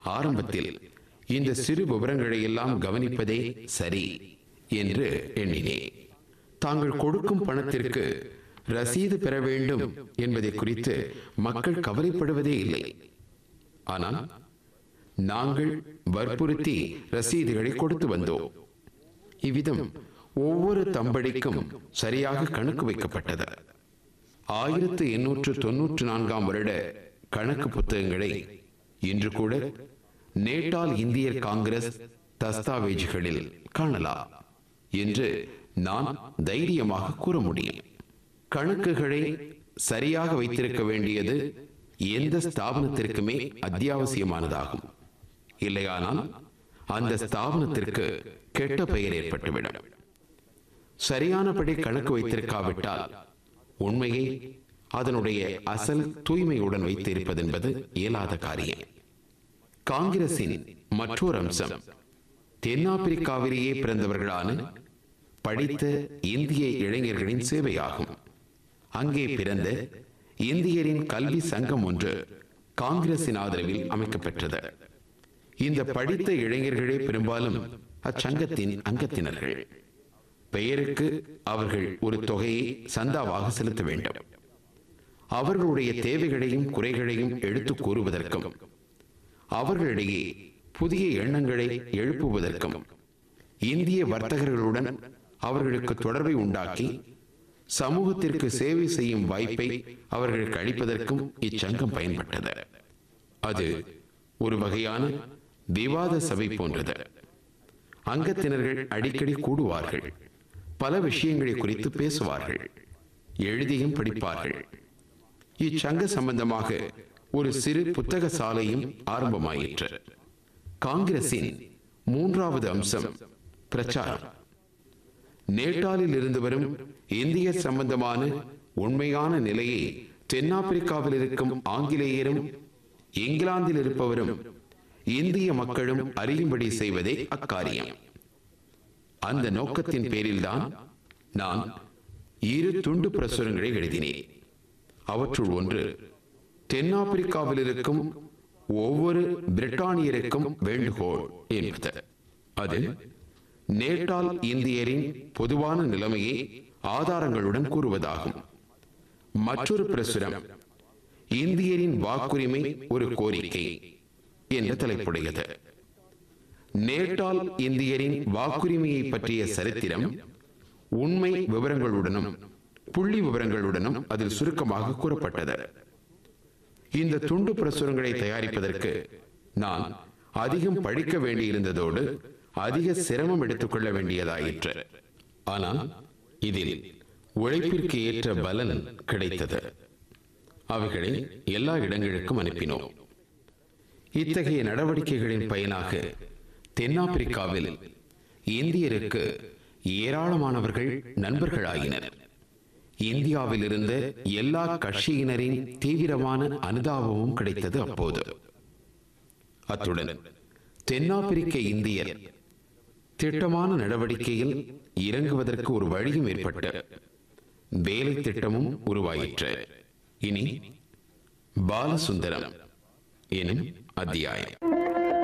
ஆரம்பத்தில் இந்த சிறு விவரங்களை எல்லாம் கவனிப்பதே சரி என்று எண்ணினேன் தாங்கள் கொடுக்கும் பணத்திற்கு ரசீது பெற வேண்டும் என்பதை குறித்து மக்கள் கவலைப்படுவதே இல்லை ஆனால் நாங்கள் வற்புறுத்தி ரசீதுகளை கொடுத்து வந்தோம் இவ்விதம் ஒவ்வொரு தம்படிக்கும் சரியாக கணக்கு வைக்கப்பட்டது ஆயிரத்து எண்ணூற்று தொன்னூற்று நான்காம் வருட கணக்கு புத்தகங்களை இன்று கூட நேட்டால் இந்தியர் காங்கிரஸ் தஸ்தாவேஜுகளில் காணலாம் என்று நான் தைரியமாக கூற முடியும் கணக்குகளை சரியாக வைத்திருக்க வேண்டியது எந்த ஸ்தாபனத்திற்குமே அத்தியாவசியமானதாகும் இல்லையானால் அந்த ஸ்தாபனத்திற்கு கெட்ட பெயர் ஏற்பட்டுவிடும் சரியானபடி கணக்கு வைத்திருக்காவிட்டால் உண்மையை அதனுடைய அசல் தூய்மையுடன் வைத்திருப்பது என்பது இயலாத காரியம் காங்கிரசின் மற்றொரு அம்சம் தென்னாப்பிரிக்காவிலேயே பிறந்தவர்களான படித்த இந்திய இளைஞர்களின் சேவையாகும் அங்கே பிறந்த இந்தியரின் கல்வி சங்கம் ஒன்று காங்கிரசின் ஆதரவில் அமைக்கப்பெற்றது இந்த படித்த இளைஞர்களே பெரும்பாலும் அச்சங்கத்தின் அங்கத்தினர்கள் பெயருக்கு அவர்கள் ஒரு தொகையை சந்தாவாக செலுத்த வேண்டும் அவர்களுடைய தேவைகளையும் குறைகளையும் எடுத்துக் கூறுவதற்கும் அவர்களிடையே புதிய எண்ணங்களை எழுப்புவதற்கும் இந்திய வர்த்தகர்களுடன் அவர்களுக்கு தொடர்பை உண்டாக்கி சமூகத்திற்கு சேவை செய்யும் வாய்ப்பை அவர்களுக்கு அளிப்பதற்கும் இச்சங்கம் பயன்பட்டது அது ஒரு வகையான விவாத சபை போன்றது அங்கத்தினர்கள் அடிக்கடி கூடுவார்கள் பல விஷயங்களை குறித்து பேசுவார்கள் எழுதியும் படிப்பார்கள் இச்சங்க சம்பந்தமாக ஒரு சிறு புத்தக சாலையும் ஆரம்பமாயிற்று காங்கிரசின் மூன்றாவது அம்சம் பிரச்சாரம் நேட்டாலில் இருந்து வரும் இந்திய சம்பந்தமான உண்மையான நிலையை தென்னாப்பிரிக்காவில் இருக்கும் ஆங்கிலேயரும் இங்கிலாந்தில் இருப்பவரும் இந்திய மக்களும் அறியும்படி செய்வதே அக்காரியம் அந்த நோக்கத்தின் பேரில்தான் நான் இரு துண்டு பிரசுரங்களை எழுதினேன் அவற்றுள் ஒன்று தென்னாப்பிரிக்காவில் இருக்கும் ஒவ்வொரு பிரிட்டானியருக்கும் வேண்டுகோள் என்பது அது நேட்டால் இந்தியரின் பொதுவான நிலைமையை ஆதாரங்களுடன் கூறுவதாகும் மற்றொரு பிரசுரம் இந்தியரின் வாக்குரிமை ஒரு கோரிக்கை என்ற தலைப்புடையது நேட்டால் இந்தியரின் வாக்குரிமையை பற்றிய சரித்திரம் உண்மை விவரங்களுடனும் புள்ளி விவரங்களுடனும் அதில் சுருக்கமாக கூறப்பட்டது இந்த துண்டு பிரசுரங்களை தயாரிப்பதற்கு நான் அதிகம் படிக்க வேண்டியிருந்ததோடு அதிக சிரமம் எடுத்துக்கொள்ள வேண்டியதாயிற்று ஆனால் இதில் உழைப்பிற்கு ஏற்ற பலன் கிடைத்தது அவைகளை எல்லா இடங்களுக்கும் அனுப்பினோம் இத்தகைய நடவடிக்கைகளின் பயனாக தென்னாப்பிரிக்காவில் இந்தியருக்கு ஏராளமானவர்கள் நண்பர்களாயினர் இந்தியாவில் இருந்த எல்லா கட்சியினரின் தீவிரமான அனுதாபமும் கிடைத்தது அப்போது அத்துடன் தென்னாப்பிரிக்க இந்தியர் திட்டமான நடவடிக்கையில் இறங்குவதற்கு ஒரு வழியும் ஏற்பட்டு வேலை திட்டமும் உருவாயிற்று இனி பாலசுந்தரம் எனும் அத்தியாயம்